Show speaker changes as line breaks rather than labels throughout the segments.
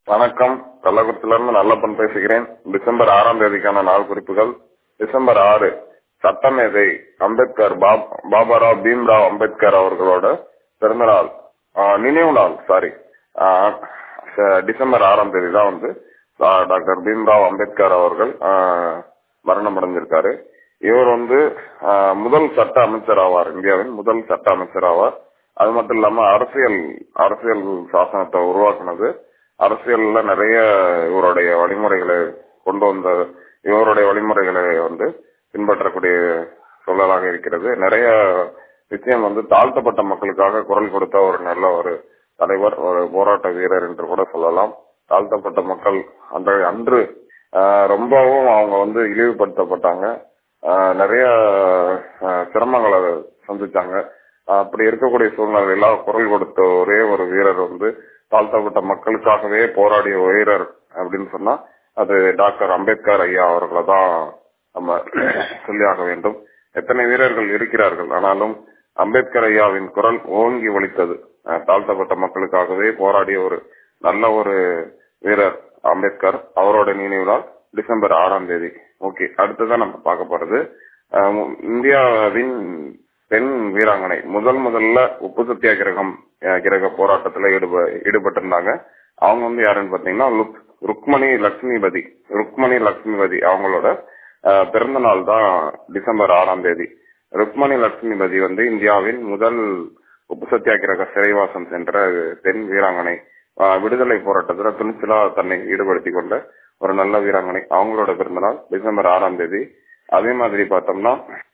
வணக்கம் கள்ளக்குறிச்சியிலிருந்து நல்லப்பன் பேசுகிறேன் டிசம்பர் ஆறாம் தேதிக்கான நாள் குறிப்புகள் டிசம்பர் ஆறு சட்டமேதை அம்பேத்கர் பாப் பாபாராவ் பீம்ராவ் அம்பேத்கர் அவர்களோட பிறந்தநாள் ஆஹ் நினைவு நாள் சாரி டிசம்பர் ஆறாம் தேதி தான் வந்து ஆஹ் டாக்டர் பீம்ராவ் அம்பேத்கர் அவர்கள் ஆஹ் மரணம் அடைஞ்சிருக்காரு இவர் வந்து ஆஹ் முதல் சட்ட அமைச்சர் ஆவார் இந்தியாவின் முதல் சட்ட அமைச்சர் ஆவார் அது மட்டும் இல்லாம அரசியல் அரசியல் சாசனத்தை உருவாக்குனது அரசியல்ல நிறைய இவருடைய வழிமுறைகளை கொண்டு வந்த இவருடைய வழிமுறைகளை வந்து பின்பற்றக்கூடிய சொல்லலாக இருக்கிறது நிறைய விஷயம் வந்து தாழ்த்தப்பட்ட மக்களுக்காக குரல் கொடுத்த ஒரு நல்ல ஒரு தலைவர் ஒரு போராட்ட வீரர் என்று கூட சொல்லலாம் தாழ்த்தப்பட்ட மக்கள் அந்த அன்று ஆஹ் ரொம்பவும் அவங்க வந்து இழிவுபடுத்தப்பட்டாங்க ஆஹ் நிறைய ஆஹ் சிரமங்களை சந்திச்சாங்க அப்படி இருக்கக்கூடிய சூழ்நிலையில குரல் கொடுத்த ஒரே ஒரு வீரர் வந்து தாழ்த்தப்பட்ட மக்களுக்காகவே போராடிய வீரர் அப்படின்னு சொன்னா அது டாக்டர் அம்பேத்கர் ஐயா அவர்களை தான் நம்ம சொல்லியாக வேண்டும் எத்தனை வீரர்கள் இருக்கிறார்கள் ஆனாலும் அம்பேத்கர் ஐயாவின் குரல் ஓங்கி ஒலித்தது தாழ்த்தப்பட்ட மக்களுக்காகவே போராடிய ஒரு நல்ல ஒரு வீரர் அம்பேத்கர் அவரோட நினைவு நாள் டிசம்பர் ஆறாம் தேதி ஓகே அடுத்ததான் நம்ம பார்க்க போறது இந்தியாவின் பெண் வீராங்கனை முதல் முதல்ல உப்பு சத்தியாகிரகம் கிரக போராட்டத்துல ஈடுப ஈடுபட்டிருந்தாங்க அவங்க வந்து யாருன்னு பாத்தீங்கன்னா ருக்மணி லட்சுமிபதி ருக்மணி லட்சுமிபதி அவங்களோட பிறந்த நாள் தான் டிசம்பர் ஆறாம் தேதி ருக்மணி லட்சுமிபதி வந்து இந்தியாவின் முதல் உப்பு சத்தியாகிரக சிறைவாசம் சென்ற பெண் வீராங்கனை விடுதலை போராட்டத்துல துணிச்சலா தன்னை ஈடுபடுத்திக் கொண்ட ஒரு நல்ல வீராங்கனை அவங்களோட பிறந்த நாள் டிசம்பர் ஆறாம் தேதி அதே மாதிரி பார்த்தோம்னா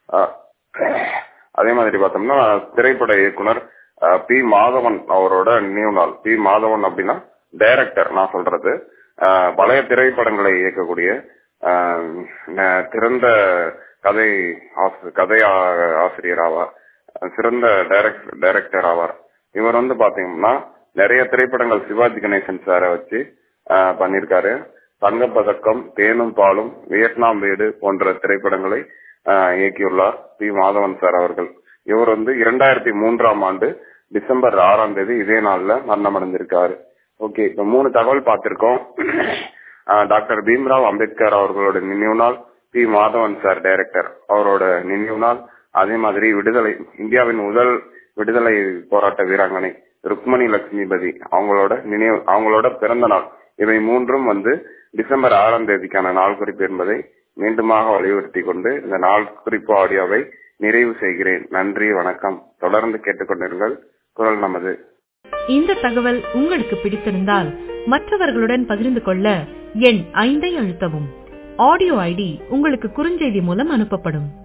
அதே மாதிரி பார்த்தோம்னா திரைப்பட இயக்குனர் பி மாதவன் அவரோட நினைவு நாள் பி மாதவன் அப்படின்னா டைரக்டர் நான் சொல்றது பழைய திரைப்படங்களை இயக்கக்கூடிய சிறந்த கதை கதை ஆசிரியர் ஆவார் சிறந்த டைரக்டர் ஆவார் இவர் வந்து பாத்தீங்கன்னா நிறைய திரைப்படங்கள் சிவாஜி கணேசன் சாரை வச்சு பண்ணிருக்காரு தங்கப்பதக்கம் தேனும் பாலும் வியட்நாம் வீடு போன்ற திரைப்படங்களை இயக்கியுள்ளார் பி மாதவன் சார் அவர்கள் இவர் வந்து இரண்டாயிரத்தி மூன்றாம் ஆண்டு டிசம்பர் ஆறாம் தேதி இதே நாள்ல மரணம் அடைஞ்சிருக்காரு ஓகே இப்ப மூணு தகவல் பார்த்திருக்கோம் டாக்டர் பீம்ராவ் அம்பேத்கர் அவர்களோட நினைவு நாள் பி மாதவன் சார் டைரக்டர் அவரோட நினைவு நாள் அதே மாதிரி விடுதலை இந்தியாவின் முதல் விடுதலை போராட்ட வீராங்கனை ருக்மணி லட்சுமிபதி அவங்களோட நினைவு அவங்களோட பிறந்த நாள் இவை மூன்றும் வந்து டிசம்பர் ஆறாம் தேதிக்கான நாள் குறிப்பு என்பதை மீண்டுமாக வலியுறுத்தி கொண்டு இந்த நாள் குறிப்பு ஆடியோவை நிறைவு செய்கிறேன் நன்றி வணக்கம் தொடர்ந்து கேட்டுக்கொண்டிருங்கள் குரல் நமது
இந்த தகவல் உங்களுக்கு பிடித்திருந்தால் மற்றவர்களுடன் பகிர்ந்து கொள்ள எண் ஐந்தை அழுத்தவும் ஆடியோ ஐடி உங்களுக்கு குறுஞ்செய்தி மூலம் அனுப்பப்படும்